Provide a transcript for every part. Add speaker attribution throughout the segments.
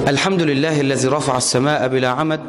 Speaker 1: الحمد لله الذي رفع السماء بلا عمد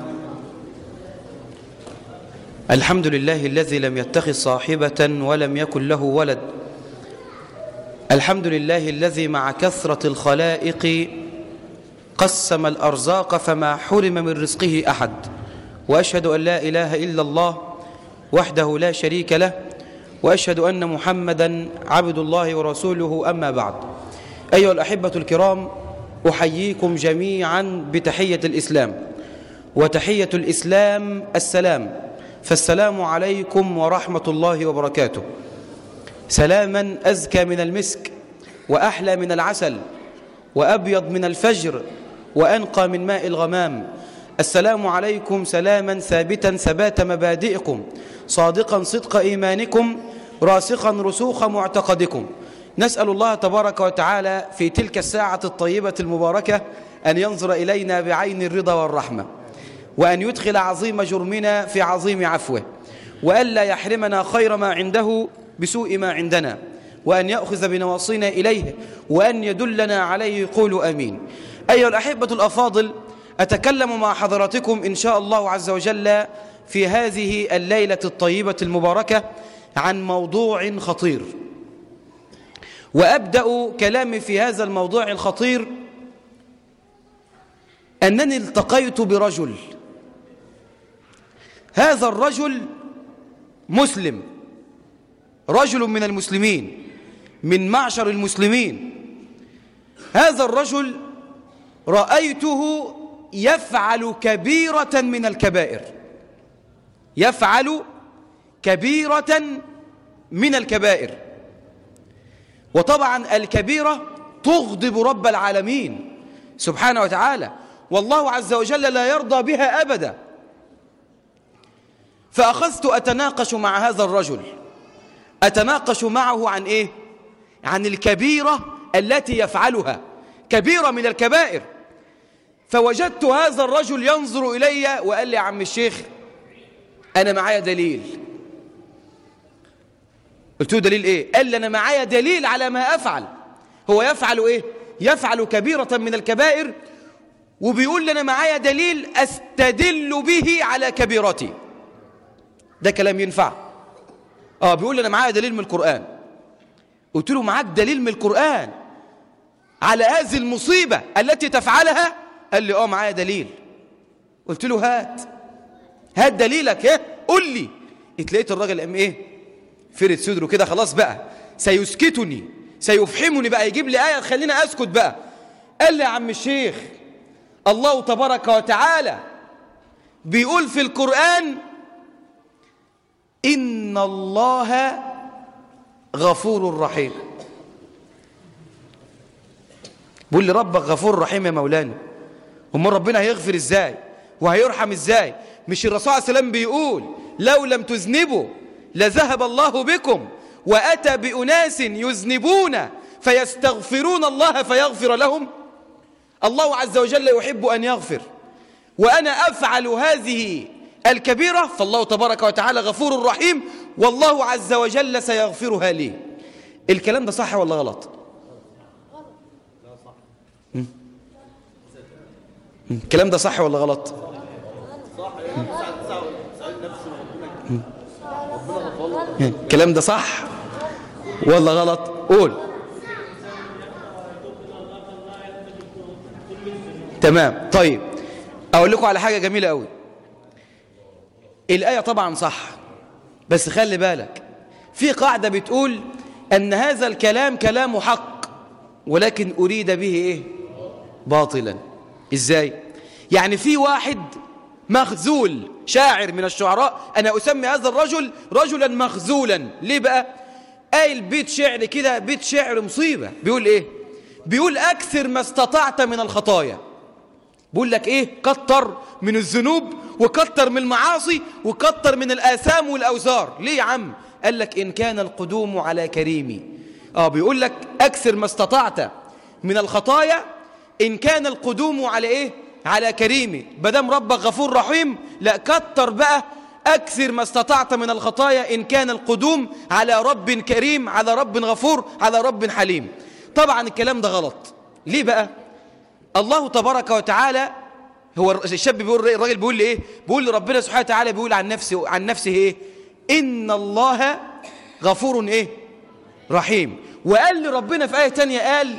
Speaker 1: الحمد لله الذي لم يتخذ صاحبة ولم يكن له ولد الحمد لله الذي مع كثرة الخلائق قسم الأرزاق فما حرم من رزقه أحد وأشهد أن لا إله إلا الله وحده لا شريك له وأشهد أن محمدا عبد الله ورسوله أما بعد أيها الأحبة الكرام أحييكم جميعا بتحية الإسلام وتحية الإسلام السلام فالسلام عليكم ورحمة الله وبركاته سلاما أزكى من المسك وأحلى من العسل وأبيض من الفجر وأنقى من ماء الغمام السلام عليكم سلاما ثابتا ثبات مبادئكم صادقا صدق إيمانكم راسخا رسوخ معتقدكم نسأل الله تبارك وتعالى في تلك الساعة الطيبة المباركة أن ينظر إلينا بعين الرضا والرحمة وأن يدخل عظيم جرمنا في عظيم عفوه وألا يحرمنا خير ما عنده بسوء ما عندنا وأن يأخذ بنواصينا إليه وأن يدلنا عليه قولوا أمين أيها الأحبة الأفاضل أتكلم مع حضراتكم إن شاء الله عز وجل في هذه الليلة الطيبة المباركة عن موضوع خطير وأبدأ كلامي في هذا الموضوع الخطير أنني التقيت برجل هذا الرجل مسلم رجل من المسلمين من معشر المسلمين هذا الرجل رأيته يفعل كبيرة من الكبائر يفعل كبيرة من الكبائر وطبعا الكبيرة تغضب رب العالمين سبحانه وتعالى والله عز وجل لا يرضى بها أبدا فأخذت أتناقش مع هذا الرجل أتناقش معه عن إيه؟ عن الكبيرة التي يفعلها كبيرة من الكبائر فوجدت هذا الرجل ينظر إلي وقال لي يا عم الشيخ أنا معايا دليل قلت له دليل إيه؟ قال لي أنا معايا دليل على ما أفعل هو يفعل إيه؟ يفعل كبيرة من الكبائر وبيقول لي أنا معايا دليل أستدل به على كبيرتي ده كلام ينفع اه بيقول لي انا معايا دليل من القرآن قلت له معاك دليل من القرآن على هذه المصيبة التي تفعلها قال لي اه معايا دليل قلت له هات هات دليلك ايه قول لي اتلاقيت الراجل قام ايه فرد صدره كده خلاص بقى سيسكتني سيفحمني بقى يجيب لي آية تخليني أسكت بقى قال لي يا عم الشيخ الله تبارك وتعالى بيقول في القرآن إن الله غفور رحيم بقول لي ربك غفور رحيم يا مولانا هم ربنا هيغفر ازاي وهيرحم ازاي مش الرسول عليه السلام بيقول لو لم تذنبوا لذهب الله بكم وأتى بأناس يذنبون فيستغفرون الله فيغفر لهم الله عز وجل يحب أن يغفر وأنا أفعل هذه الكبيرة فالله تبارك وتعالى غفور رحيم والله عز وجل سيغفرها لي الكلام ده صح ولا غلط م? م? الكلام ده صح ولا غلط م? الكلام ده صح ولا غلط قول تمام طيب اقول لكم على حاجة جميلة قوي الآية طبعا صح بس خلي بالك في قاعدة بتقول أن هذا الكلام كلام حق ولكن أريد به إيه باطلا إزاي يعني في واحد مخزول شاعر من الشعراء أنا أسمي هذا الرجل رجلا مخزولا ليه بقى قايل بيت شعر كده بيت شعر مصيبة بيقول إيه بيقول أكثر ما استطعت من الخطايا بيقول لك إيه كتر من الذنوب وكتر من المعاصي وكتر من الآثام والأوزار ليه يا عم قال لك إن كان القدوم على كريمي آه بيقول لك أكثر ما استطعت من الخطايا إن كان القدوم على إيه على كريمي بدم ربك غفور رحيم لا كتر بقى أكثر ما استطعت من الخطايا إن كان القدوم على رب كريم على رب غفور على رب حليم طبعا الكلام ده غلط ليه بقى الله تبارك وتعالى هو الشاب بيقول الراجل بيقول لي ايه بيقول لربنا سبحانه وتعالى بيقول عن نفسه عن نفسه ايه ان الله غفور ايه رحيم وقال لربنا في آية تانية قال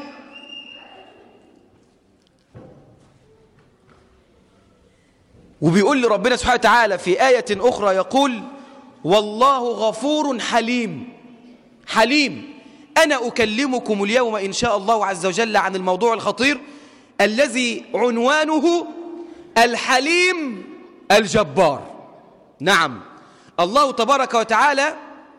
Speaker 1: وبيقول لربنا سبحانه وتعالى في آية أخرى يقول والله غفور حليم حليم أنا أكلمكم اليوم إن شاء الله عز وجل عن الموضوع الخطير الذي عنوانه الحليم الجبار نعم الله تبارك وتعالى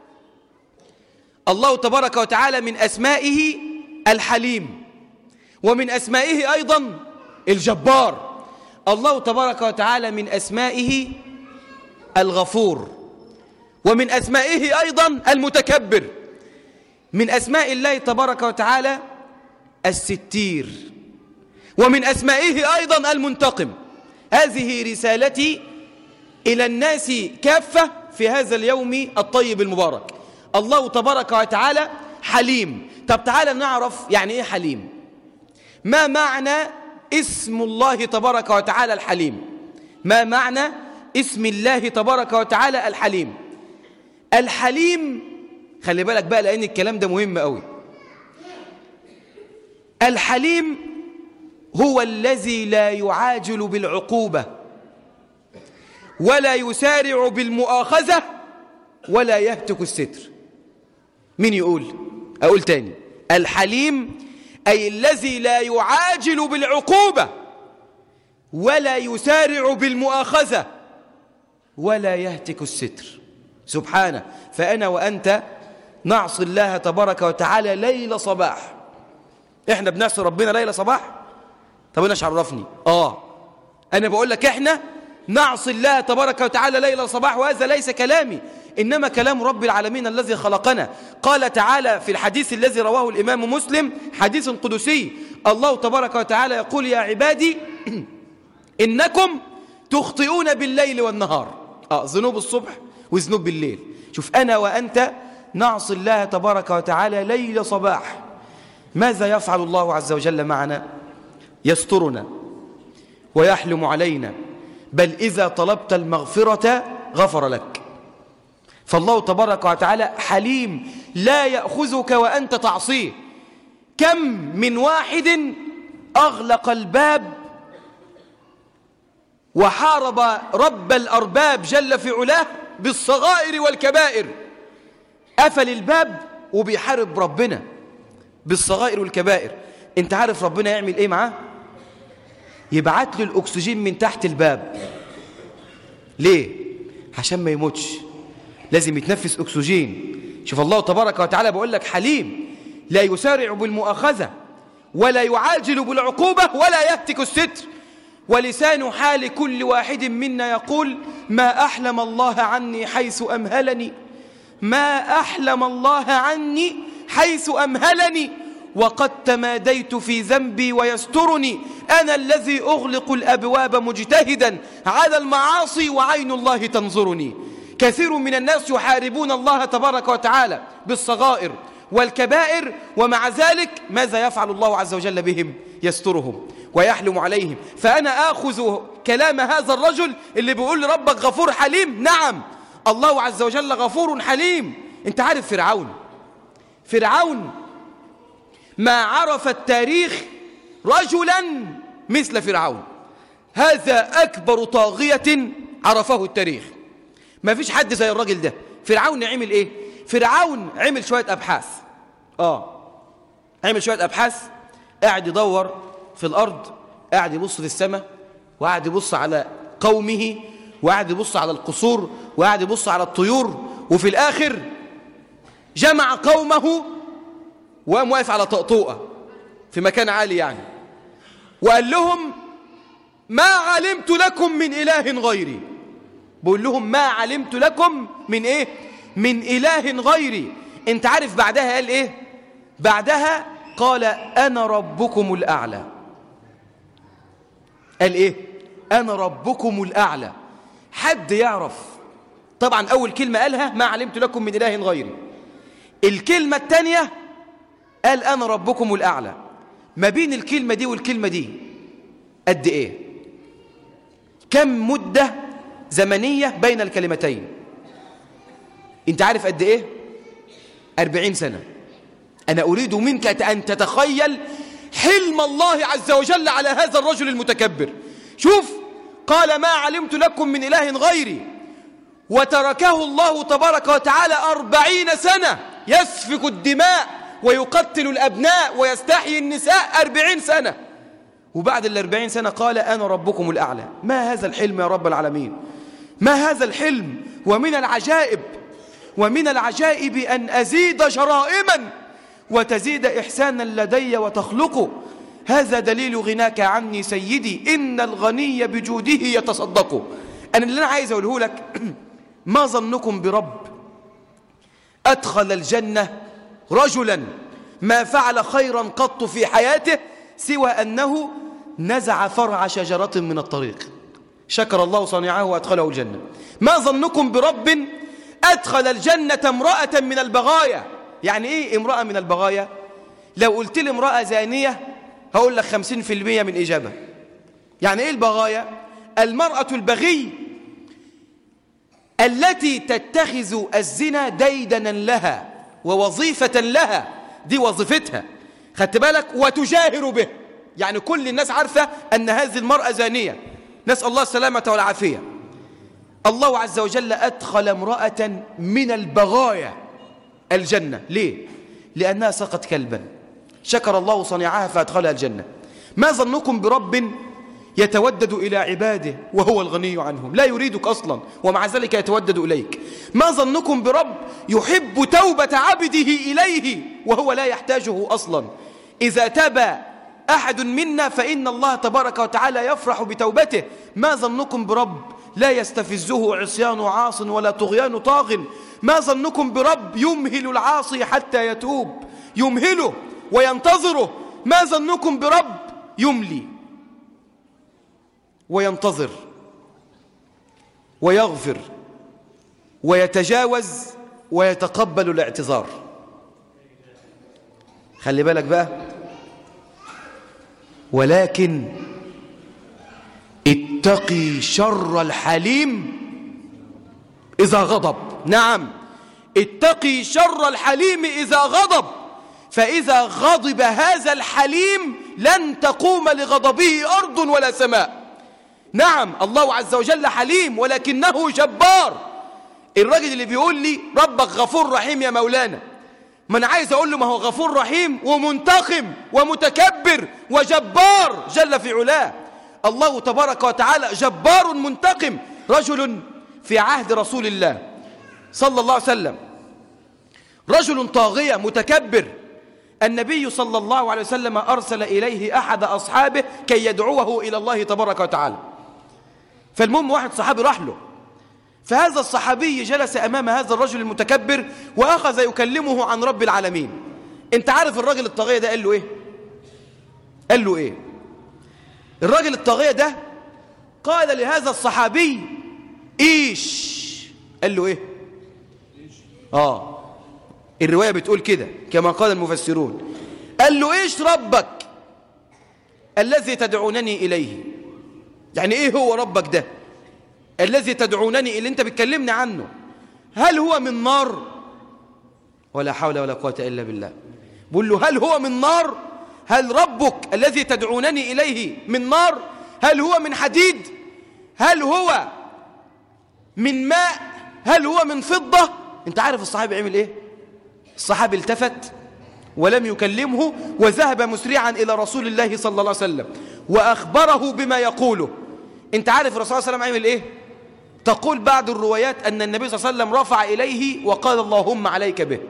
Speaker 1: الله تبارك وتعالى من أسمائه الحليم ومن أسمائه أيضا الجبار الله تبارك وتعالى من أسمائه الغفور ومن أسمائه أيضا المتكبر من أسماء الله تبارك وتعالى الستير ومن أسمائه أيضا المنتقم هذه رسالتي إلى الناس كافة في هذا اليوم الطيب المبارك الله تبارك وتعالى حليم طب تعالى نعرف يعني إيه حليم ما معنى اسم الله تبارك وتعالى الحليم ما معنى اسم الله تبارك وتعالى الحليم الحليم خلي بالك بقى لأن الكلام ده مهم قوي الحليم هو الذي لا يعاجل بالعقوبة ولا يسارع بالمؤاخذة ولا يهتك الستر مين يقول أقول تاني الحليم أي الذي لا يعاجل بالعقوبة ولا يسارع بالمؤاخذة ولا يهتك الستر سبحانه فأنا وأنت نعصي الله تبارك وتعالى ليل صباح احنا بنعصي ربنا ليل صباح طب انا عرفني اه انا بقول لك احنا نعصي الله تبارك وتعالى ليل صباح وهذا ليس كلامي إنما كلام رب العالمين الذي خلقنا قال تعالى في الحديث الذي رواه الإمام مسلم حديث قدسي الله تبارك وتعالى يقول يا عبادي إنكم تخطئون بالليل والنهار آه ذنوب الصبح وذنوب بالليل شوف أنا وأنت نعصي الله تبارك وتعالى ليل صباح ماذا يفعل الله عز وجل معنا يسترنا ويحلم علينا بل إذا طلبت المغفرة غفر لك فالله تبارك وتعالى حليم لا يأخذك وأنت تعصيه كم من واحد أغلق الباب وحارب رب الأرباب جل في علاه بالصغائر والكبائر قفل الباب وبيحارب ربنا بالصغائر والكبائر انت عارف ربنا يعمل ايه معاه يبعت له الاكسجين من تحت الباب ليه عشان ما يموتش لازم يتنفس أكسجين شوف الله تبارك وتعالى بقول لك حليم لا يسارع بالمؤاخذة ولا يعاجل بالعقوبة ولا يهتك الستر ولسان حال كل واحد منا يقول ما أحلم الله عني حيث أمهلني ما أحلم الله عني حيث أمهلني وقد تماديت في ذنبي ويسترني أنا الذي أغلق الأبواب مجتهدا على المعاصي وعين الله تنظرني كثير من الناس يحاربون الله تبارك وتعالى بالصغائر والكبائر ومع ذلك ماذا يفعل الله عز وجل بهم يسترهم ويحلم عليهم فأنا آخذ كلام هذا الرجل اللي بيقول لربك غفور حليم نعم الله عز وجل غفور حليم انت عارف فرعون فرعون ما عرف التاريخ رجلا مثل فرعون هذا أكبر طاغية عرفه التاريخ ما فيش حد زي الراجل ده فرعون عمل ايه فرعون عمل شوية أبحاث آه عمل شوية أبحاث قاعد يدور في الأرض قاعد يبص في السماء وقاعد يبص على قومه وقاعد يبص على القصور وقاعد يبص على الطيور وفي الآخر جمع قومه وقام واقف على طقطوقة في مكان عالي يعني وقال لهم ما علمت لكم من إله غيري بقول لهم ما علمت لكم من إيه من إله غيري انت عارف بعدها قال إيه بعدها قال أنا ربكم الأعلى قال إيه أنا ربكم الأعلى حد يعرف طبعا أول كلمة قالها ما علمت لكم من إله غيري الكلمة الثانية قال أنا ربكم الأعلى ما بين الكلمة دي والكلمة دي قد إيه كم مدة زمنية بين الكلمتين انت عارف قد إيه أربعين سنة أنا أريد منك أن تتخيل حلم الله عز وجل على هذا الرجل المتكبر شوف قال ما علمت لكم من إله غيري وتركه الله تبارك وتعالى أربعين سنة يسفك الدماء ويقتل الأبناء ويستحيي النساء أربعين سنة وبعد الأربعين سنة قال أنا ربكم الأعلى ما هذا الحلم يا رب العالمين ما هذا الحلم ومن العجائب ومن العجائب أن أزيد جرائما وتزيد إحسانا لدي وتخلقه هذا دليل غناك عني سيدي إن الغني بجوده يتصدق أنا اللي أنا عايز أقوله لك ما ظنكم برب أدخل الجنة رجلا ما فعل خيرا قط في حياته سوى أنه نزع فرع شجرة من الطريق شكر الله صنيعه وأدخله الجنة ما ظنكم برب أدخل الجنة امرأة من البغايا يعني إيه امرأة من البغايا لو قلت لي امرأة زانية هقول لك خمسين في المية من إجابة يعني إيه البغايا المرأة البغي التي تتخذ الزنا ديدنا لها ووظيفة لها دي وظيفتها خدت بالك وتجاهر به يعني كل الناس عارفة أن هذه المرأة زانية نسأل الله السلامة والعافية الله عز وجل أدخل امرأة من البغايا الجنة ليه؟ لأنها سقط كلبا شكر الله صنيعها فأدخلها الجنة ما ظنكم برب يتودد إلى عباده وهو الغني عنهم لا يريدك أصلا ومع ذلك يتودد إليك ما ظنكم برب يحب توبة عبده إليه وهو لا يحتاجه أصلا إذا تاب أحد منا فإن الله تبارك وتعالى يفرح بتوبته ما ظنكم برب لا يستفزه عصيان عاص ولا طغيان طاغ ما ظنكم برب يمهل العاصي حتى يتوب يمهله وينتظره ما ظنكم برب يملي وينتظر ويغفر ويتجاوز ويتقبل الاعتذار خلي بالك بقى ولكن اتقي شر الحليم إذا غضب نعم اتقي شر الحليم إذا غضب فإذا غضب هذا الحليم لن تقوم لغضبه أرض ولا سماء نعم الله عز وجل حليم ولكنه جبار الراجل اللي بيقول لي ربك غفور رحيم يا مولانا ما انا عايز اقول له ما هو غفور رحيم ومنتقم ومتكبر وجبار جل في علاه الله تبارك وتعالى جبار منتقم رجل في عهد رسول الله صلى الله عليه وسلم رجل طاغية متكبر النبي صلى الله عليه وسلم أرسل إليه أحد أصحابه كي يدعوه إلى الله تبارك وتعالى فالمهم واحد صحابي راح له فهذا الصحابي جلس أمام هذا الرجل المتكبر وأخذ يكلمه عن رب العالمين انت عارف الراجل الطاغية ده قال له ايه قال له ايه الراجل الطاغية ده قال لهذا الصحابي ايش قال له ايه اه الرواية بتقول كده كما قال المفسرون قال له ايش ربك الذي تدعونني إليه يعني ايه هو ربك ده الذي تدعونني اللي انت بتكلمني عنه هل هو من نار ولا حول ولا قوة إلا بالله بقول له هل هو من نار هل ربك الذي تدعونني إليه من نار هل هو من حديد هل هو من ماء هل هو من فضة انت عارف الصحابي عمل ايه الصحابي التفت ولم يكلمه وذهب مسرعا إلى رسول الله صلى الله عليه وسلم وأخبره بما يقوله انت عارف الرسول صلى الله عليه وسلم عمل ايه تقول بعض الروايات أن النبي صلى الله عليه وسلم رفع إليه وقال اللهم عليك به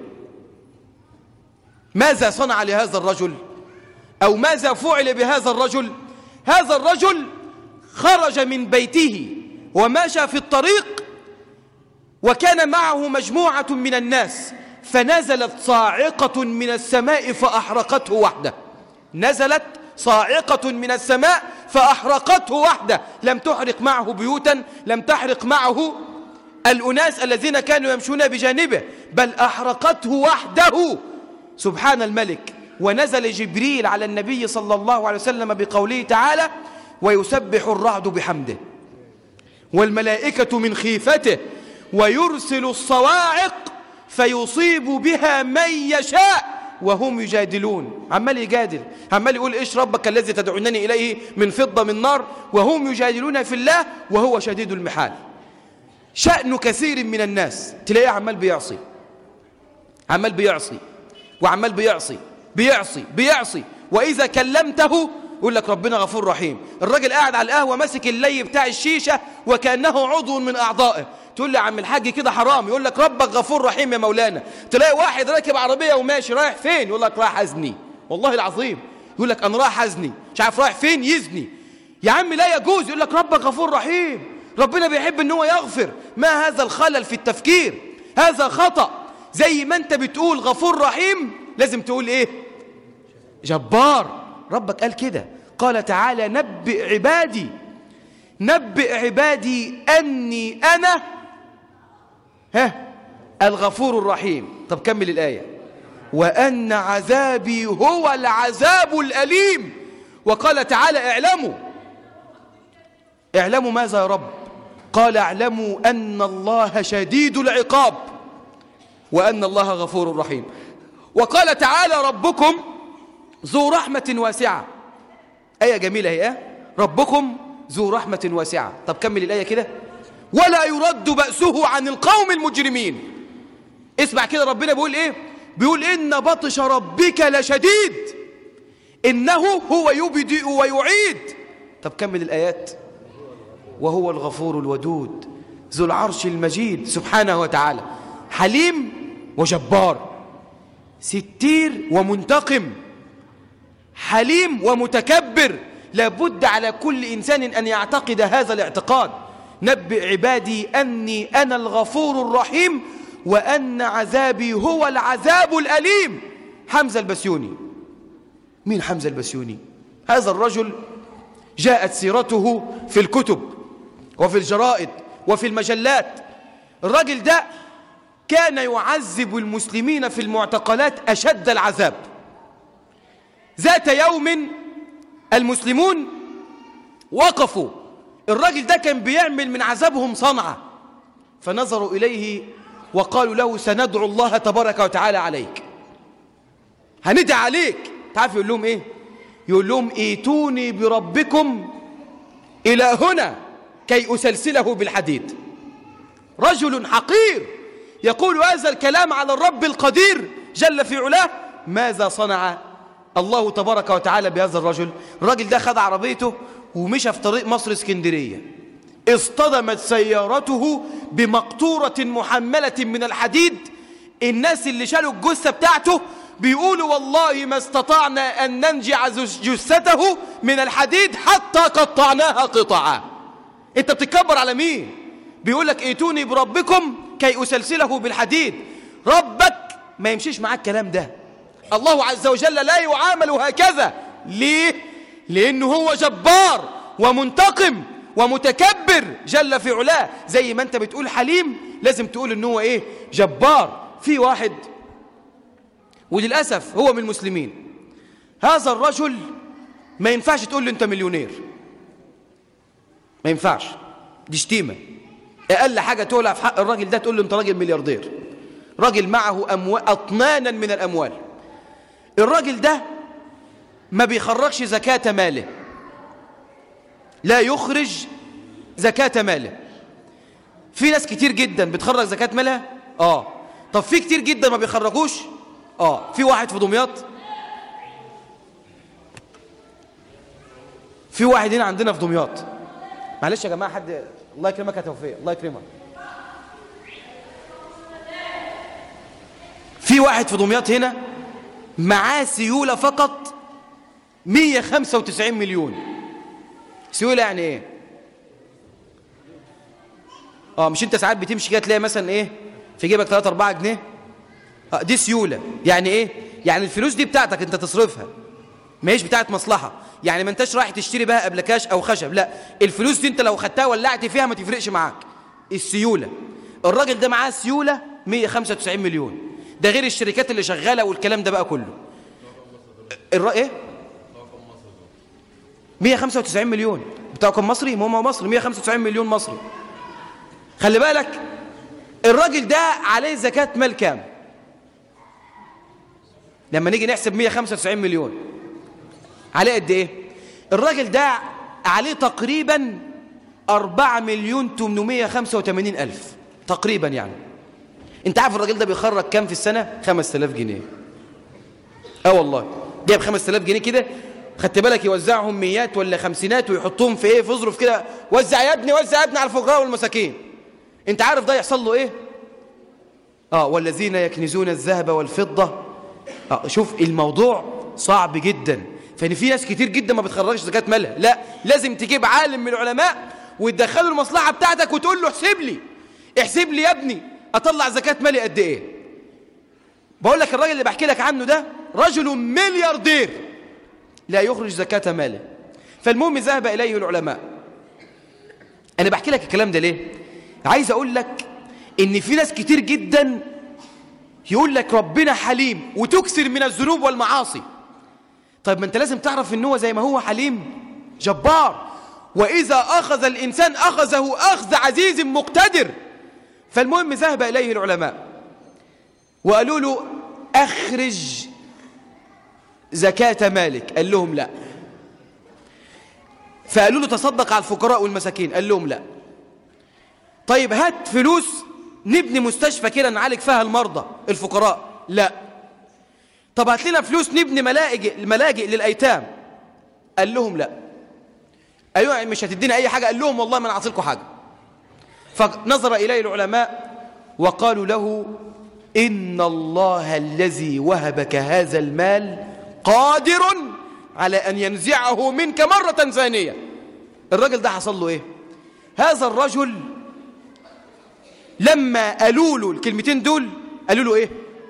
Speaker 1: ماذا صنع لهذا الرجل أو ماذا فعل بهذا الرجل هذا الرجل خرج من بيته ومشى في الطريق وكان معه مجموعة من الناس فنزلت صاعقة من السماء فأحرقته وحده نزلت صاعقة من السماء فأحرقته وحده لم تحرق معه بيوتا لم تحرق معه الأناس الذين كانوا يمشون بجانبه بل أحرقته وحده سبحان الملك ونزل جبريل على النبي صلى الله عليه وسلم بقوله تعالى ويسبح الرعد بحمده والملائكة من خيفته ويرسل الصواعق فيصيب بها من يشاء وهم يجادلون عمال يجادل عمال يقول إيش ربك الذي تدعونني إليه من فضة من نار وهم يجادلون في الله وهو شديد المحال شأن كثير من الناس تلاقيه عمال بيعصي عمال بيعصي وعمال بيعصي بيعصي بيعصي وإذا كلمته يقول لك ربنا غفور رحيم الراجل قاعد على القهوة ماسك اللي بتاع الشيشة وكأنه عضو من أعضائه تقول لي يا عم الحاج كده حرام يقول لك ربك غفور رحيم يا مولانا تلاقي واحد راكب عربية وماشي رايح فين يقول لك رايح أزني والله العظيم يقول لك أنا رايح أزني مش عارف رايح فين يزني يا عم لا يجوز يقول لك ربك غفور رحيم ربنا بيحب ان هو يغفر ما هذا الخلل في التفكير هذا خطأ زي ما انت بتقول غفور رحيم لازم تقول ايه جبار ربك قال كده قال تعالى نبئ عبادي نبئ عبادي أني أنا ها الغفور الرحيم طب كمل الآية وأن عذابي هو العذاب الأليم وقال تعالى اعلموا اعلموا ماذا يا رب قال اعلموا أن الله شديد العقاب وأن الله غفور رحيم وقال تعالى ربكم ذو رحمة واسعة آية جميلة هي ربكم ذو رحمة واسعة طب كمل الآية كده ولا يرد بأسه عن القوم المجرمين اسمع كده ربنا بيقول ايه بيقول إن بطش ربك لشديد إنه هو يبدئ ويعيد طب كمل الآيات وهو الغفور الودود ذو العرش المجيد سبحانه وتعالى حليم وجبار ستير ومنتقم حليم ومتكبر لابد على كل إنسان أن يعتقد هذا الاعتقاد نبئ عبادي أني أنا الغفور الرحيم وأن عذابي هو العذاب الأليم حمزة البسيوني مين حمزة البسيوني هذا الرجل جاءت سيرته في الكتب وفي الجرائد وفي المجلات الرجل ده كان يعذب المسلمين في المعتقلات أشد العذاب ذات يوم المسلمون وقفوا الراجل ده كان بيعمل من عذابهم صنعة فنظروا إليه وقالوا له سندعو الله تبارك وتعالى عليك هندعي عليك تعرف يقول لهم ايه يقول لهم ايتوني بربكم إلى هنا كي أسلسله بالحديد رجل حقير يقول هذا الكلام على الرب القدير جل في علاه ماذا صنع الله تبارك وتعالى بهذا الرجل الراجل ده خد عربيته ومشى في طريق مصر اسكندرية اصطدمت سيارته بمقطورة محملة من الحديد الناس اللي شالوا الجثة بتاعته بيقولوا والله ما استطعنا أن ننجع جثته من الحديد حتى قطعناها قطعا انت بتتكبر على مين بيقول لك ايتوني بربكم كي أسلسله بالحديد ربك ما يمشيش معاك الكلام ده الله عز وجل لا يعامل هكذا ليه؟ لأنه هو جبار ومنتقم ومتكبر جل في علاه زي ما انت بتقول حليم لازم تقول ان هو ايه جبار في واحد وللأسف هو من المسلمين هذا الرجل ما ينفعش تقول له انت مليونير ما ينفعش دي شتيمة اقل حاجة تقولها في حق الراجل ده تقول له انت راجل ملياردير راجل معه أموال أطنانا من الأموال الراجل ده ما بيخرجش زكاة ماله لا يخرج زكاة ماله في ناس كتير جدا بتخرج زكاة مالها اه طب في كتير جدا ما بيخرجوش اه في واحد في دمياط في واحد هنا عندنا في دمياط معلش يا جماعة حد الله يكرمك يا توفيق الله يكرمك في واحد في دمياط هنا معاه سيولة فقط 195 مليون سيولة يعني ايه اه مش انت ساعات بتمشي كده تلاقي مثلا ايه في جيبك 3 4 جنيه آه دي سيولة يعني ايه يعني الفلوس دي بتاعتك انت تصرفها ما هيش بتاعت مصلحة يعني ما انتش رايح تشتري بها قبل كاش او خشب لا الفلوس دي انت لو خدتها ولعت فيها ما تفرقش معاك السيولة الراجل ده معاه سيولة 195 مليون ده غير الشركات اللي شغالة والكلام ده بقى كله الرأي ايه 195 مليون بتاعه كان مصري ما هو مصري 195 مليون مصري خلي بالك الراجل ده عليه زكاة مال كام لما نيجي نحسب 195 مليون عليه قد ايه الراجل ده عليه تقريبا 4 مليون 885 ألف تقريبا يعني انت عارف الراجل ده بيخرج كام في السنة 5000 جنيه اه والله جايب 5000 جنيه كده خدت بالك يوزعهم ميات ولا خمسينات ويحطهم في ايه في ظروف كده وزع يا ابني وزع يا ابني على الفقراء والمساكين انت عارف ده يحصل له ايه اه والذين يكنزون الذهب والفضة آه شوف الموضوع صعب جدا فان في ناس كتير جدا ما بتخرجش زكاة مالها لا لازم تجيب عالم من العلماء وتدخله المصلحة بتاعتك وتقول له احسب لي احسب لي يا ابني اطلع زكاة مالي قد ايه بقول لك الراجل اللي بحكي لك عنه ده رجل ملياردير لا يخرج زكاة ماله فالمهم ذهب إليه العلماء أنا بحكي لك الكلام ده ليه عايز أقول لك إن في ناس كتير جدا يقول لك ربنا حليم وتكسر من الذنوب والمعاصي طيب ما أنت لازم تعرف إن هو زي ما هو حليم جبار وإذا أخذ الإنسان أخذه أخذ عزيز مقتدر فالمهم ذهب إليه العلماء وقالوا له أخرج زكاة مالك قال لهم لا فقالوا له تصدق على الفقراء والمساكين قال لهم لا طيب هات فلوس نبني مستشفى كده نعالج فيها المرضى الفقراء لا طب هات لنا فلوس نبني ملاجئ ملاجئ للأيتام قال لهم لا أيوة مش هتدينا أي حاجة قال لهم والله ما نعطيلكم حاجة فنظر إليه العلماء وقالوا له إن الله الذي وهبك هذا المال قادر على أن ينزعه منك مرة ثانية الرجل ده حصل له إيه هذا الرجل لما قالوا له الكلمتين دول قالوا له إيه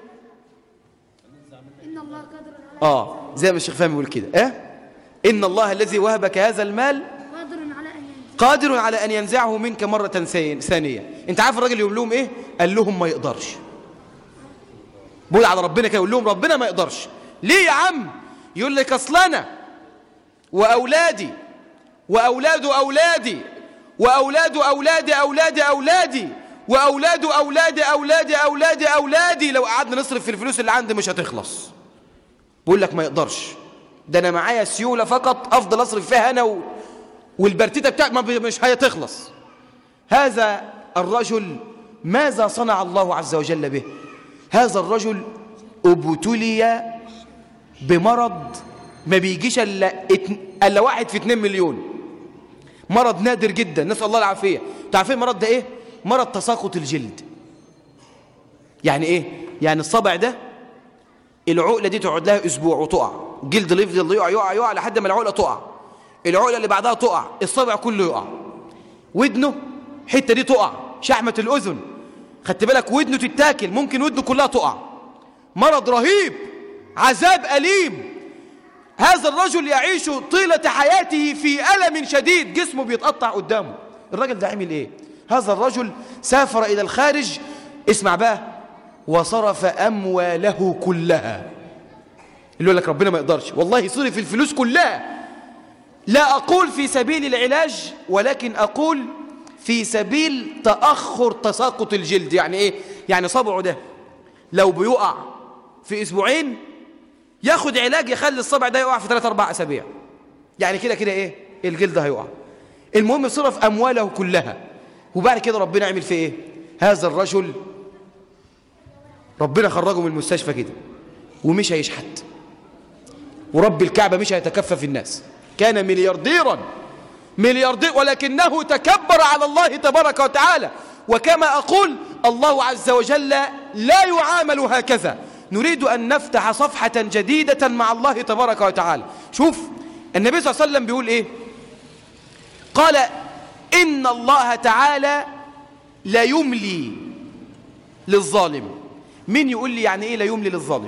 Speaker 2: إن الله قادر على
Speaker 1: آه زي ما الشيخ فهمي بيقول كده إيه إن الله الذي وهبك هذا المال
Speaker 2: قادر على أن ينزع
Speaker 1: قادر على أن ينزعه منك مرة ثاني- ثانية أنت عارف الراجل يقول لهم إيه قال لهم ما يقدرش بقول على ربنا كده يقول لهم ربنا ما يقدرش ليه يا عم يقول لك أصل أنا وأولادي وأولاد أولادي وأولاد أولاد أولاد أولادي وأولاد أولاد أولاد أولاد أولادي لو قعدنا نصرف في الفلوس اللي عندي مش هتخلص بقول لك ما يقدرش ده أنا معايا سيولة فقط أفضل أصرف فيها أنا و... والبرتيتة بتاعت ما ب- مش هتخلص هذا الرجل ماذا صنع الله عز وجل به هذا الرجل ابتلي بمرض ما بيجيش الا اتن- الا واحد في اتنين مليون مرض نادر جدا نسال الله العافيه انتوا عارفين المرض ده ايه مرض تساقط الجلد يعني ايه يعني الصبع ده العقله دي تقعد لها اسبوع وتقع الجلد اللي يفضل يقع يقع يقع لحد ما العقله تقع العقله اللي بعدها تقع الصبع كله يقع ودنه الحته دي تقع شحمه الاذن خدت بالك ودنه تتاكل ممكن ودنه كلها تقع مرض رهيب عذاب أليم هذا الرجل يعيش طيلة حياته في ألم شديد جسمه بيتقطع قدامه الرجل ده عمل ايه هذا الرجل سافر إلى الخارج اسمع بقى وصرف أمواله كلها اللي يقول لك ربنا ما يقدرش والله صرف الفلوس كلها لا أقول في سبيل العلاج ولكن أقول في سبيل تأخر تساقط الجلد يعني إيه؟ يعني صبعه ده لو بيقع في أسبوعين ياخد علاج يخلي الصبع ده يقع في 3 4 أسابيع يعني كده كده إيه؟ الجلد هيقع المهم صرف أمواله كلها وبعد كده ربنا عمل فيه إيه؟ هذا الرجل ربنا خرجه من المستشفى كده ومش هيشحت ورب الكعبة مش هيتكفف الناس كان مليارديرا ملياردير ولكنه تكبر على الله تبارك وتعالى وكما أقول الله عز وجل لا يعامل هكذا نريد أن نفتح صفحة جديدة مع الله تبارك وتعالى شوف النبي صلى الله عليه وسلم بيقول إيه قال إن الله تعالى لا يملي للظالم مين يقول لي يعني إيه لا يملي للظالم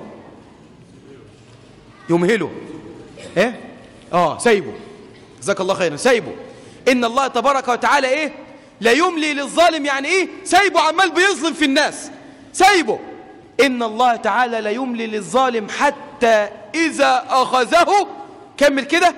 Speaker 1: يمهله ايه اه سايبه جزاك الله خيرا سايبه ان الله تبارك وتعالى ايه لا يملي للظالم يعني ايه سايبه عمال بيظلم في الناس سايبه ان الله تعالى لا يملي للظالم حتى اذا اخذه كمل كده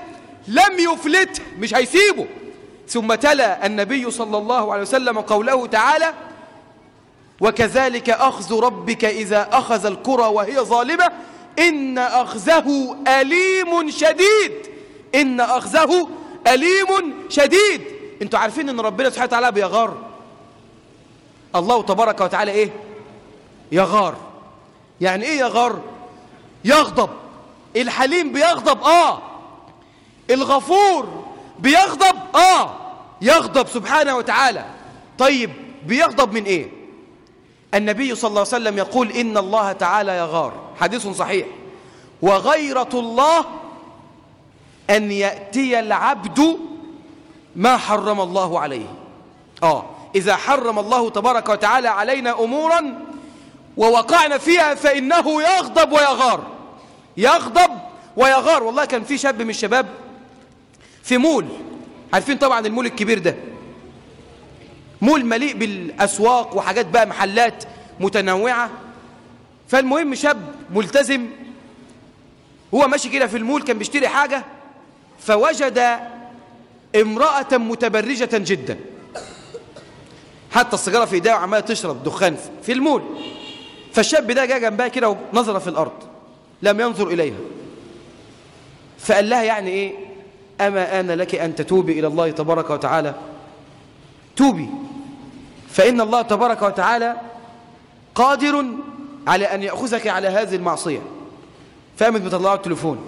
Speaker 1: لم يفلته مش هيسيبه ثم تلا النبي صلى الله عليه وسلم قوله تعالى وكذلك أخذ ربك إذا أخذ القرى وهي ظالمة إن أخذه أليم شديد إن أخذه أليم شديد انتوا عارفين ان ربنا سبحانه وتعالى بيغار الله تبارك وتعالى ايه يغار يعني ايه يغار يغضب الحليم بيغضب اه الغفور بيغضب اه يغضب سبحانه وتعالى طيب بيغضب من ايه النبي صلى الله عليه وسلم يقول إن الله تعالى يغار حديث صحيح وغيرة الله أن يأتي العبد ما حرم الله عليه آه إذا حرم الله تبارك وتعالى علينا أمورا ووقعنا فيها فإنه يغضب ويغار يغضب ويغار والله كان في شاب من الشباب في مول عارفين طبعا المول الكبير ده مول مليء بالأسواق وحاجات بقى محلات متنوعة فالمهم شاب ملتزم هو ماشي كده في المول كان بيشتري حاجة فوجد امرأة متبرجة جدا حتى السيجارة في ايديها وعمالة تشرب دخان في المول فالشاب ده جاء جنبها كده ونظر في الأرض لم ينظر إليها فقال لها يعني إيه أما آن لك أن تتوبي إلى الله تبارك وتعالى توبي فإن الله تبارك وتعالى قادر على أن يأخذك على هذه المعصية فقامت بتطلعه التليفون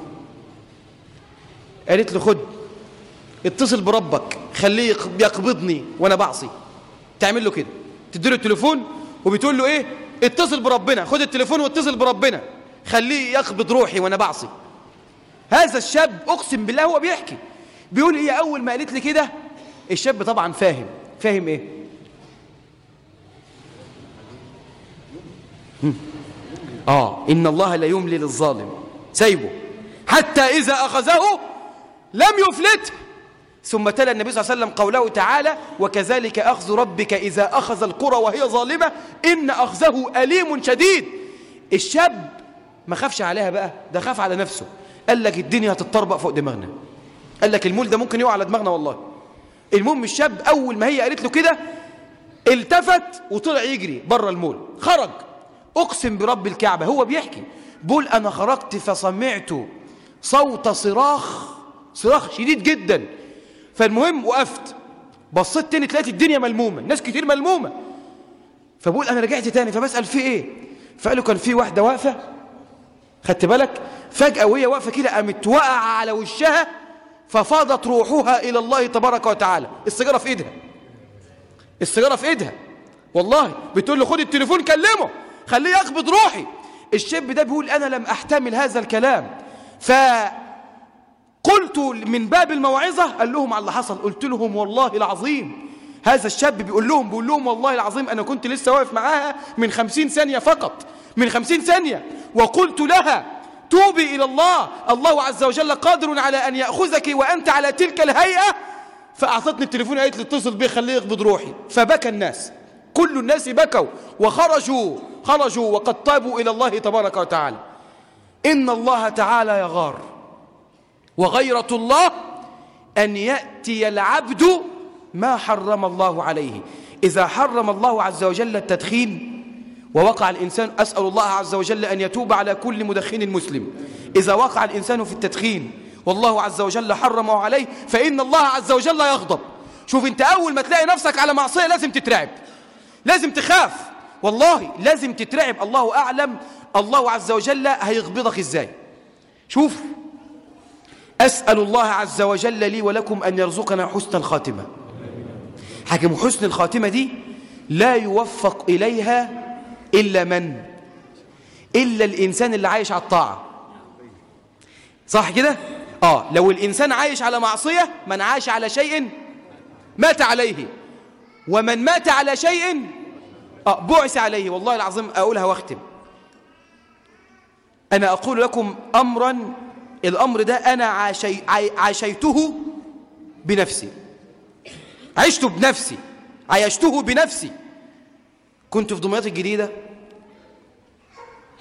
Speaker 1: قالت له خد اتصل بربك خليه يقبضني وانا بعصي تعمل له كده تديله التليفون وبتقول له ايه اتصل بربنا خد التليفون واتصل بربنا خليه يقبض روحي وانا بعصي هذا الشاب اقسم بالله هو بيحكي بيقول هي اول ما قالت لي كده الشاب طبعا فاهم فاهم ايه اه ان الله لا يملي للظالم سايبه حتى اذا اخذه لم يفلته ثم تلا النبي صلى الله عليه وسلم قوله تعالى وكذلك أخذ ربك إذا أخذ القرى وهي ظالمة إن أخذه أليم شديد الشاب ما خافش عليها بقى ده خاف على نفسه قال لك الدنيا هتتطربق فوق دماغنا قال لك المول ده ممكن يقع على دماغنا والله المهم الشاب أول ما هي قالت له كده التفت وطلع يجري بره المول خرج أقسم برب الكعبة هو بيحكي بقول أنا خرجت فسمعت صوت صراخ صراخ شديد جدا فالمهم وقفت بصيت تاني تلاقيت الدنيا ملمومة ناس كتير ملمومة فبقول أنا رجعت تاني فبسأل في إيه فقالوا كان في واحدة واقفة خدت بالك فجأة وهي واقفة كده قامت وقع على وشها ففاضت روحها إلى الله تبارك وتعالى السيجارة في إيدها السيجارة في إيدها والله بتقول له خد التليفون كلمه خليه يقبض روحي الشاب ده بيقول أنا لم أحتمل هذا الكلام ف قلت من باب الموعظة قال لهم على اللي حصل قلت لهم والله العظيم هذا الشاب بيقول لهم بيقول لهم والله العظيم أنا كنت لسه واقف معاها من خمسين ثانية فقط من خمسين ثانية وقلت لها توبي إلى الله الله عز وجل قادر على أن يأخذك وأنت على تلك الهيئة فأعطتني التليفون قالت لي اتصل بيه خليه يقبض روحي فبكى الناس كل الناس بكوا وخرجوا خرجوا وقد تابوا إلى الله تبارك وتعالى إن الله تعالى يغار وغيرة الله أن يأتي العبد ما حرم الله عليه إذا حرم الله عز وجل التدخين ووقع الإنسان أسأل الله عز وجل أن يتوب على كل مدخن مسلم إذا وقع الإنسان في التدخين والله عز وجل حرمه عليه فإن الله عز وجل يغضب شوف أنت أول ما تلاقي نفسك على معصية لازم تترعب لازم تخاف والله لازم تترعب الله أعلم الله عز وجل هيغبضك إزاي شوف أسأل الله عز وجل لي ولكم أن يرزقنا حسن الخاتمة حكم حسن الخاتمة دي لا يوفق إليها إلا من إلا الإنسان اللي عايش على الطاعة صح كده آه لو الإنسان عايش على معصية من عاش على شيء مات عليه ومن مات على شيء آه بعث عليه والله العظيم أقولها واختم أنا أقول لكم أمرا الأمر ده أنا عاشي عاشيته بنفسي عشته بنفسي عايشته بنفسي كنت في دمياط الجديدة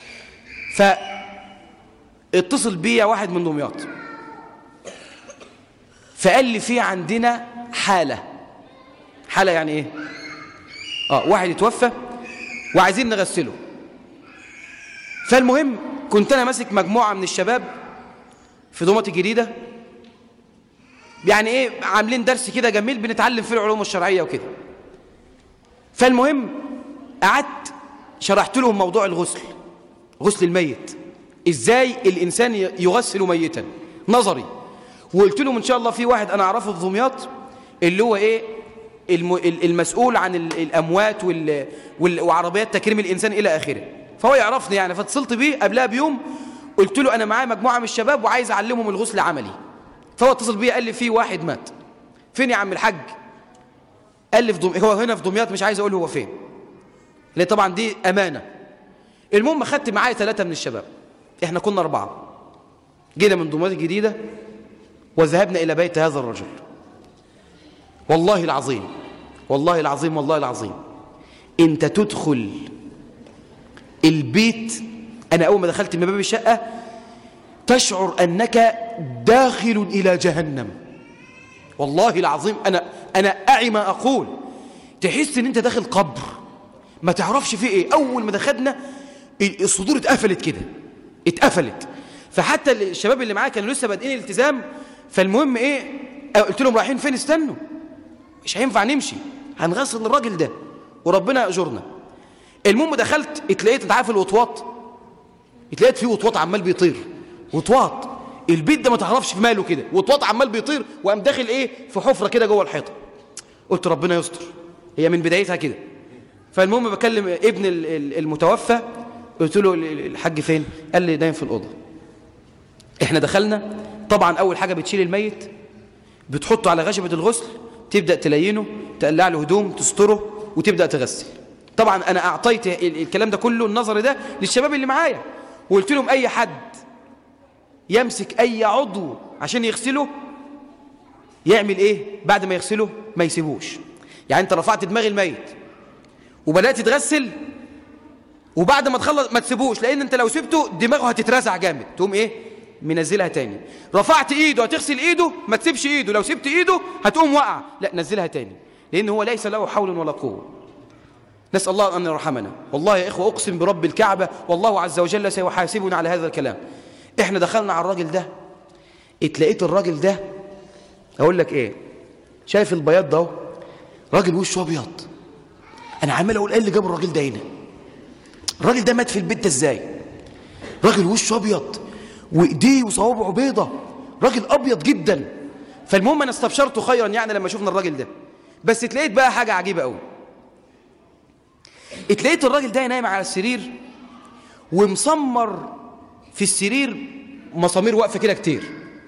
Speaker 1: فاتصل بيا واحد من دمياط فقال لي في عندنا حالة حالة يعني ايه اه واحد يتوفى وعايزين نغسله فالمهم كنت انا ماسك مجموعة من الشباب في دومة الجديدة يعني ايه عاملين درس كده جميل بنتعلم فيه العلوم الشرعية وكده فالمهم قعدت شرحت لهم موضوع الغسل غسل الميت ازاي الانسان يغسل ميتا نظري وقلت لهم ان شاء الله في واحد انا اعرفه في دمياط اللي هو ايه الم... المسؤول عن ال- الاموات وال... وال... وعربيات تكريم الانسان الى اخره فهو يعرفني يعني فاتصلت بيه قبلها بيوم قلت له انا معايا مجموعه من الشباب وعايز اعلمهم الغسل عملي فهو اتصل بيه قال لي في واحد مات فين يا عم الحاج قال لي في دم... هو هنا في دمياط مش عايز اقول هو فين لان طبعا دي امانه المهم خدت معايا ثلاثه من الشباب احنا كنا اربعه جينا من دمياط الجديده وذهبنا الى بيت هذا الرجل والله العظيم والله العظيم والله العظيم انت تدخل البيت انا اول ما دخلت من باب الشقه تشعر انك داخل الى جهنم والله العظيم انا انا اعي ما اقول تحس ان انت داخل قبر ما تعرفش فيه ايه اول ما دخلنا الصدور اتقفلت كده اتقفلت فحتى الشباب اللي معايا كانوا لسه بادئين الالتزام فالمهم ايه قلت لهم رايحين فين استنوا مش هينفع نمشي هنغسل الراجل ده وربنا يأجرنا المهم دخلت اتلقيت انت عارف الوطواط اتلقيت فيه وطواط عمال بيطير وطواط البيت ده ما تعرفش في ماله كده وطواط عمال بيطير وقام داخل ايه في حفره كده جوه الحيطه قلت ربنا يستر هي من بدايتها كده فالمهم بكلم ابن ال- ال- المتوفى قلت له ال- ال- الحاج فين قال لي نايم في الاوضه احنا دخلنا طبعا اول حاجه بتشيل الميت بتحطه على غشبه الغسل تبدا تلينه تقلع له هدوم تستره وتبدا تغسل طبعا انا اعطيت ال- الكلام ده كله النظر ده للشباب اللي معايا وقلت لهم اي حد يمسك اي عضو عشان يغسله يعمل ايه بعد ما يغسله ما يسيبوش يعني انت رفعت دماغ الميت وبدات تغسل وبعد ما تخلص ما تسيبوش لان انت لو سبته دماغه هتترزع جامد تقوم ايه منزلها تاني رفعت ايده هتغسل ايده ما تسيبش ايده لو سبت ايده هتقوم وقع لا نزلها تاني لان هو ليس له حول ولا قوه نسال الله ان يرحمنا والله يا اخوه اقسم برب الكعبه والله عز وجل سيحاسبنا على هذا الكلام احنا دخلنا على الراجل ده اتلاقيت الراجل ده اقول لك ايه شايف البياض ده اهو راجل وشه ابيض انا عمال اقول ايه اللي جاب الراجل ده هنا الراجل ده مات في البيت ده ازاي راجل وشه ابيض وايديه وصوابعه بيضه راجل ابيض جدا فالمهم انا استبشرته خيرا يعني لما شفنا الراجل ده بس اتلاقيت بقى حاجه عجيبه قوي اتلاقيت الراجل ده نايم على السرير ومسمر في السرير مسامير واقفه كده كتير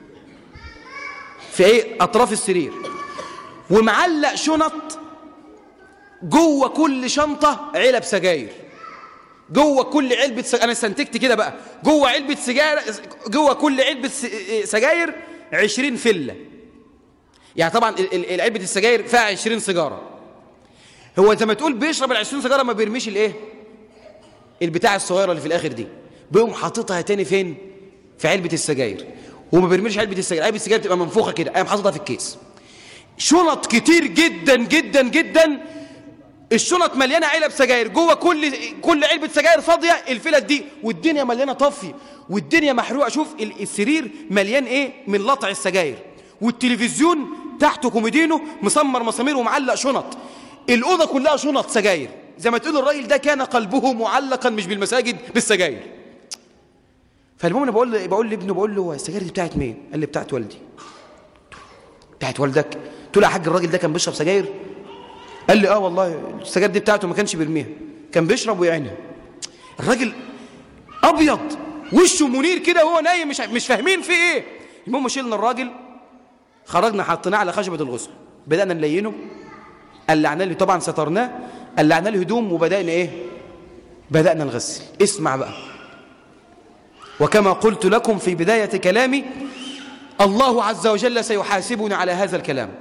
Speaker 1: في ايه اطراف السرير ومعلق شنط جوه كل شنطه علب سجاير جوه كل علبه س... انا استنتجت كده بقى جوه علبه سجاير جوه كل علبه س... سجاير 20 فله يعني طبعا ال- ال- العلبه السجاير فيها 20 سيجاره هو زي ما تقول بيشرب ال 20 سيجاره ما بيرميش الايه البتاع الصغيره اللي في الاخر دي بيقوم حاططها تاني فين في علبه السجاير وما بيرميش علبه السجاير علبه السجاير بتبقى منفوخه كده قام حاططها في الكيس شنط كتير جدا جدا جدا الشنط مليانه علب سجاير جوه كل كل علبه سجاير فاضيه الفلت دي والدنيا مليانه طفي والدنيا محروقه شوف ال- السرير مليان ايه من لطع السجاير والتلفزيون تحته كوميدينو مسمر مسامير ومعلق شنط الاوضه كلها شنط سجاير زي ما تقول الراجل ده كان قلبه معلقا مش بالمساجد بالسجاير فالمهم انا بقول بقول لابنه بقول له السجاير دي بتاعت مين قال لي بتاعت والدي بتاعت والدك قلت له يا حاج الراجل ده كان بيشرب سجاير قال لي اه والله السجاير دي بتاعته ما كانش بيرميها كان بيشرب ويعينها الراجل ابيض وشه منير كده وهو نايم مش مش فاهمين فيه ايه المهم شيلنا الراجل خرجنا حطيناه على خشبه الغسل بدانا نلينه قلعنا له طبعا سترناه قلعنا له هدوم وبدانا ايه بدانا نغسل اسمع بقى وكما قلت لكم في بدايه كلامي الله عز وجل سيحاسبنا على هذا الكلام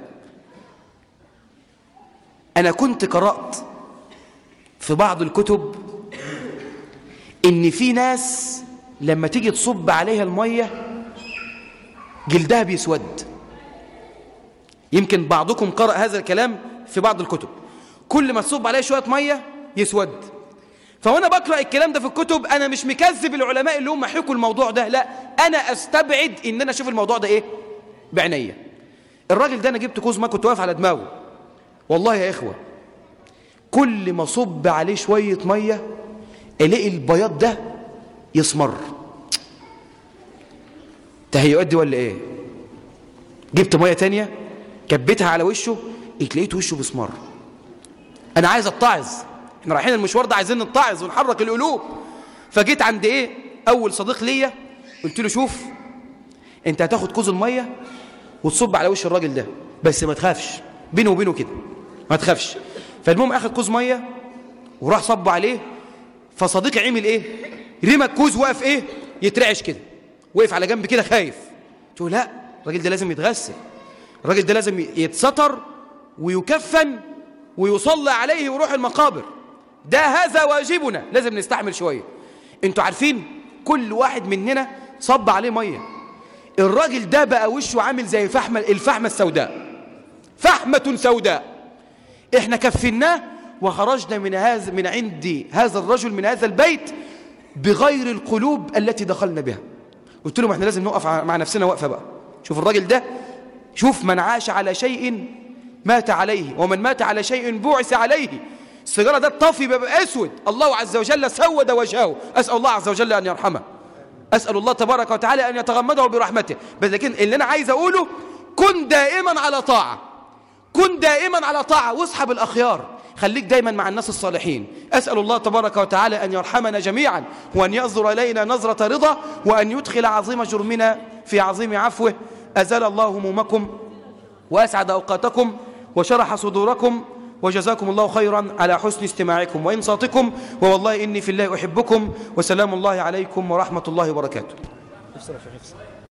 Speaker 1: أنا كنت قرأت في بعض الكتب إن في ناس لما تيجي تصب عليها المية جلدها بيسود يمكن بعضكم قرأ هذا الكلام في بعض الكتب كل ما تصب عليه شوية مية يسود فوانا بقرأ الكلام ده في الكتب انا مش مكذب العلماء اللي هم حكوا الموضوع ده لا انا استبعد ان انا اشوف الموضوع ده ايه بعينيا الراجل ده انا جبت كوز ما كنت واقف على دماغه والله يا اخوه كل ما صب عليه شويه ميه الاقي البياض ده يسمر تهيؤات دي ولا ايه جبت ميه تانية كبيتها على وشه اتلاقيت وشه بسمر انا عايز اتعظ احنا رايحين المشوار ده عايزين نتعظ ونحرك القلوب فجيت عند ايه اول صديق ليا قلت له شوف انت هتاخد كوز الميه وتصب على وش الراجل ده بس ما تخافش بينه وبينه كده ما تخافش فالمهم اخد كوز ميه وراح صب عليه فصديقي عمل ايه رمى الكوز واقف ايه يترعش كده وقف على جنب كده خايف قلت له لا الراجل ده لازم يتغسل الراجل ده لازم يتستر ويكفن ويصلى عليه ويروح المقابر ده هذا واجبنا لازم نستحمل شويه انتوا عارفين كل واحد مننا صب عليه ميه الراجل ده بقى وشه عامل زي فحمة الفحمة السوداء فحمة سوداء احنا كفناه وخرجنا من هذا من عند هذا الرجل من هذا البيت بغير القلوب التي دخلنا بها قلت لهم احنا لازم نقف مع نفسنا وقفه بقى شوف الراجل ده شوف من عاش على شيء مات عليه ومن مات على شيء بعث عليه السيجاره ده الطفي بيبقى اسود الله عز وجل سود وجهه اسال الله عز وجل ان يرحمه أسأل الله تبارك وتعالى أن يتغمده برحمته بس لكن اللي أنا عايز أقوله كن دائما على طاعة كن دائما على طاعة واصحب الأخيار خليك دايما مع الناس الصالحين أسأل الله تبارك وتعالى أن يرحمنا جميعا وأن ينظر إلينا نظرة رضا وأن يدخل عظيم جرمنا في عظيم عفوه أزال الله همومكم وأسعد أوقاتكم وشرح صدوركم وجزاكم الله خيرا على حسن استماعكم وإنصاتكم ووالله إني في الله أحبكم وسلام الله عليكم ورحمة الله وبركاته